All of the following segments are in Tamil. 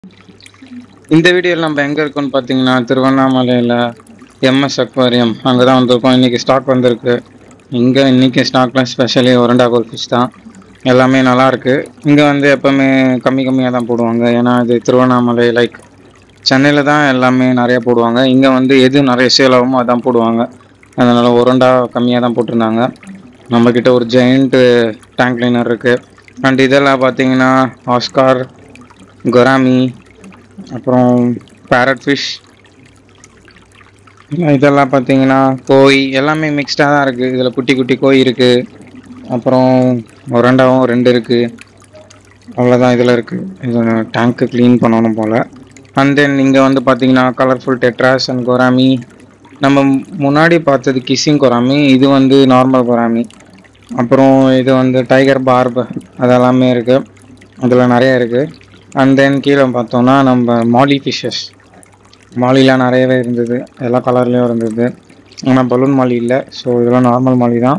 இந்த வீடியோவில் நம்ம எங்கே இருக்கோம்னு பார்த்தீங்கன்னா திருவண்ணாமலையில் எம்எஸ் அக்வாரியம் அங்கே தான் வந்திருக்கோம் இன்றைக்கி ஸ்டாக் வந்திருக்கு இங்கே இன்றைக்கி ஸ்டாக்லாம் ஸ்பெஷலி ஒரண்டா கோல் ஃபிஷ் தான் எல்லாமே நல்லா இருக்கு இங்கே வந்து எப்போவுமே கம்மி கம்மியாக தான் போடுவாங்க ஏன்னா இது திருவண்ணாமலை லைக் சென்னையில் தான் எல்லாமே நிறைய போடுவாங்க இங்கே வந்து எது நிறைய சேல் ஆகுமோ அதான் போடுவாங்க அதனால் ஒரண்டா கம்மியாக தான் போட்டிருந்தாங்க நம்மக்கிட்ட ஒரு ஜெயிண்ட் டேங்க் கிளீனர் இருக்குது அண்ட் இதெல்லாம் பார்த்தீங்கன்னா ஆஸ்கார் கொராமி அப்புறம் பேரட் ஃபிஷ் இதெல்லாம் பார்த்தீங்கன்னா கோய் எல்லாமே மிக்ஸ்டாக தான் இருக்குது இதில் குட்டி குட்டி கோய் இருக்குது அப்புறம் ஒரண்டாவும் ரெண்டு இருக்குது அவ்வளோதான் இதில் இருக்குது இது டேங்க்கு க்ளீன் பண்ணணும் போல் அண்ட் தென் இங்கே வந்து பார்த்தீங்கன்னா கலர்ஃபுல் டெட்ராஸ் அண்ட் கொராமி நம்ம முன்னாடி பார்த்தது கிஸ்ஸிங் கொராமி இது வந்து நார்மல் கொராமி அப்புறம் இது வந்து டைகர் பார்ப் அதெல்லாமே இருக்குது அதில் நிறைய இருக்குது அண்ட் தென் கீழே பார்த்தோம்னா நம்ம மாலி ஃபிஷ்ஷஸ் மாலிலாம் நிறையவே இருந்தது எல்லா கலர்லேயும் இருந்தது ஆனால் பலூன் மாலி இல்லை ஸோ இதெல்லாம் நார்மல் மாலி தான்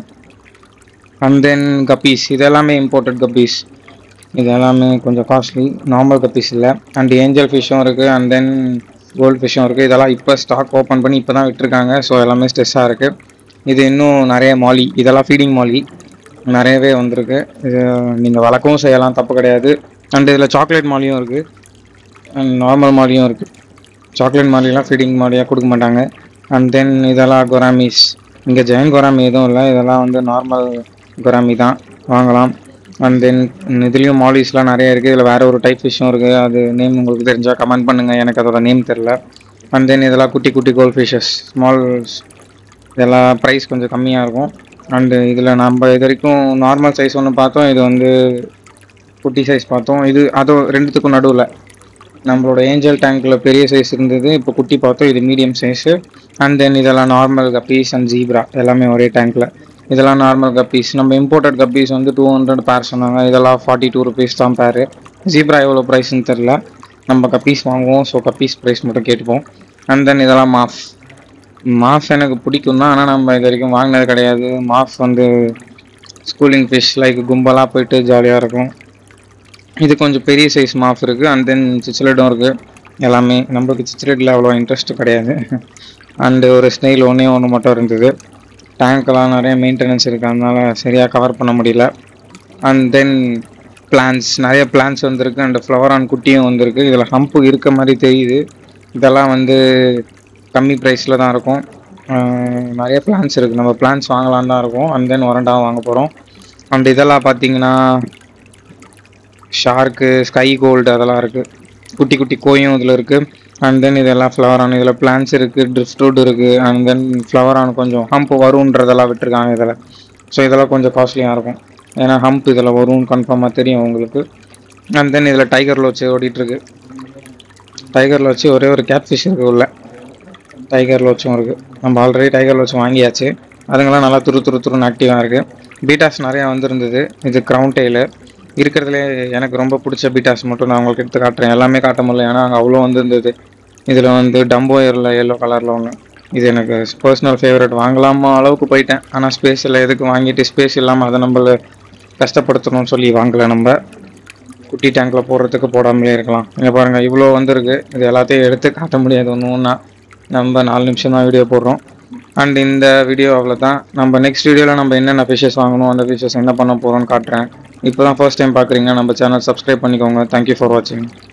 அண்ட் தென் கப்பீஸ் இது எல்லாமே இம்போர்ட்டட் கப்பீஸ் இது எல்லாமே கொஞ்சம் காஸ்ட்லி நார்மல் கப்பீஸ் இல்லை அண்ட் ஏஞ்சல் ஃபிஷ்ஷும் இருக்குது அண்ட் தென் கோல்டு ஃபிஷ்ஷும் இருக்குது இதெல்லாம் இப்போ ஸ்டாக் ஓப்பன் பண்ணி இப்போ தான் விட்டுருக்காங்க ஸோ எல்லாமே ஸ்ட்ரெஸ்ஸாக இருக்குது இது இன்னும் நிறைய மாலி இதெல்லாம் ஃபீடிங் மாலி நிறையவே வந்திருக்கு இது நீங்கள் வளர்க்கவும் செய்யலாம் தப்பு கிடையாது அண்ட் இதில் சாக்லேட் மாலியும் இருக்குது அண்ட் நார்மல் மாலியும் இருக்குது சாக்லேட் மாலிலாம் ஃபீடிங் மாலியாக கொடுக்க மாட்டாங்க அண்ட் தென் இதெல்லாம் கொராமிஸ் இங்கே ஜெயின் கொராமி எதுவும் இல்லை இதெல்லாம் வந்து நார்மல் கொராமி தான் வாங்கலாம் அண்ட் தென் இதுலேயும் மாலிஸ்லாம் நிறைய இருக்குது இதில் வேறு ஒரு டைப் ஃபிஷ்ஷும் இருக்குது அது நேம் உங்களுக்கு தெரிஞ்சால் கமெண்ட் பண்ணுங்கள் எனக்கு அதோட நேம் தெரில அண்ட் தென் இதெல்லாம் குட்டி குட்டி கோல்ட் ஃபிஷ்ஷஸ் ஸ்மால் இதெல்லாம் ப்ரைஸ் கொஞ்சம் கம்மியாக இருக்கும் அண்டு இதில் நம்ம இது வரைக்கும் நார்மல் சைஸ் ஒன்று பார்த்தோம் இது வந்து குட்டி சைஸ் பார்த்தோம் இது அதுவும் ரெண்டுத்துக்கும் நடுவில் நம்மளோட ஏஞ்சல் டேங்க்கில் பெரிய சைஸ் இருந்தது இப்போ குட்டி பார்த்தோம் இது மீடியம் சைஸு அண்ட் தென் இதெல்லாம் நார்மல் கப்பீஸ் அண்ட் ஜீப்ரா எல்லாமே ஒரே டேங்க்கில் இதெல்லாம் நார்மல் கப்பீஸ் நம்ம இம்போர்ட்டட் கப்பீஸ் வந்து டூ ஹண்ட்ரட் பேர் சொன்னாங்க இதெல்லாம் ஃபார்ட்டி டூ ருபீஸ் தான் பேர் ஜீப்ரா எவ்வளோ ப்ரைஸ்னு தெரில நம்ம கப்பீஸ் வாங்குவோம் ஸோ கப்பீஸ் ப்ரைஸ் மட்டும் கேட்டுப்போம் அண்ட் தென் இதெல்லாம் மாஃப் மாஃப் எனக்கு பிடிக்கும் தான் ஆனால் நம்ம இது வரைக்கும் வாங்கினது கிடையாது மாஃப் வந்து ஸ்கூலிங் ஃபிஷ் லைக் கும்பலாக போயிட்டு ஜாலியாக இருக்கும் இது கொஞ்சம் பெரிய சைஸ் மாஃப் இருக்குது அண்ட் தென் சிச்சிலடும் இருக்குது எல்லாமே நம்மளுக்கு சிச்சிலடில் அவ்வளோ இன்ட்ரெஸ்ட் கிடையாது அண்டு ஒரு ஸ்னெயில் ஒன்றே ஒன்று மட்டும் இருந்தது டேங்க்கெல்லாம் நிறைய மெயின்டெனன்ஸ் இருக்குது அதனால சரியாக கவர் பண்ண முடியல அண்ட் தென் பிளான்ஸ் நிறைய பிளான்ஸ் வந்திருக்கு அண்ட் ஃப்ளவர் ஆன் குட்டியும் வந்திருக்கு இதில் ஹம்ப்பு இருக்க மாதிரி தெரியுது இதெல்லாம் வந்து கம்மி ப்ரைஸில் தான் இருக்கும் அஹ் நிறைய பிளான்ஸ் இருக்குது நம்ம பிளான்ஸ் வாங்கலான்னு தான் இருக்கும் அண்ட் தென் ஒரண்டாவும் வாங்க போகிறோம் அண்ட் இதெல்லாம் பார்த்தீங்கன்னா ஷார்க்கு ஸ்கை கோல்டு அதெல்லாம் இருக்குது குட்டி குட்டி கோயும் இதில் இருக்குது அண்ட் தென் இதெல்லாம் ஃப்ளவர் ஆன் இதில் பிளான்ஸ் இருக்குது ட்ரிஃப்ட் வுட் இருக்குது அண்ட் தென் ஃப்ளவர் ஆன் கொஞ்சம் ஹம்ப் வருன்றதெல்லாம் விட்டுருக்காங்க இதில் ஸோ இதெல்லாம் கொஞ்சம் காஸ்ட்லியாக இருக்கும் ஏன்னா ஹம்ப் இதில் வரும்னு கன்ஃபார்மாக தெரியும் உங்களுக்கு அண்ட் தென் இதில் டைகரில் வச்சு ஓடிட்டுருக்கு டைகரில் வச்சு ஒரே ஒரு கேட் ஃபிஷ் இருக்குது உள்ள டைகரில் வச்சும் இருக்குது நம்ம ஆல்ரெடி டைகரில் வச்சு வாங்கியாச்சு அதுங்கெல்லாம் நல்லா துரு துரு துருன்னு ஆக்டிவாக இருக்குது பீட்டாஸ் நிறையா வந்திருந்தது இது க்ரௌண்ட் டெய்லு இருக்கிறதுலே எனக்கு ரொம்ப பிடிச்ச பீட்டாஸ் மட்டும் நான் உங்களுக்கு எடுத்து காட்டுறேன் எல்லாமே காட்ட முடியல ஏன்னா அங்கே அவ்வளோ வந்திருந்தது இதில் வந்து டம்போயரில் எல்லோ கலரில் ஒன்று இது எனக்கு பர்சனல் ஃபேவரட் வாங்கலாமா அளவுக்கு போயிட்டேன் ஆனால் ஸ்பேஸ் இல்லை எதுக்கு வாங்கிட்டு ஸ்பேஸ் இல்லாமல் அதை நம்மள கஷ்டப்படுத்தணும்னு சொல்லி வாங்கலை நம்ம குட்டி டேங்க்கில் போடுறதுக்கு போடாமலே இருக்கலாம் இங்கே பாருங்கள் இவ்வளோ வந்திருக்கு இது எல்லாத்தையும் எடுத்து காட்ட முடியாது ஒன்று ஒன்றா நம்ம நாலு நிமிஷம் தான் வீடியோ போடுறோம் அண்ட் இந்த வீடியோ அவ்வளோ தான் நம்ம நெக்ஸ்ட் வீடியோவில் நம்ம என்னென்ன ஃபிஷஸ் வாங்கணும் அந்த ஃபிஷஸ் என்ன பண்ண போகிறோம்னு காட்டுறேன் இப்போ தான் ஃபர்ஸ்ட் டைம் பார்க்குறீங்க நம்ம சேனல் சப்ஸ்கிரைப் பண்ணிக்கோங்க தேங்க்யூ ஃபார் வாட்சிங்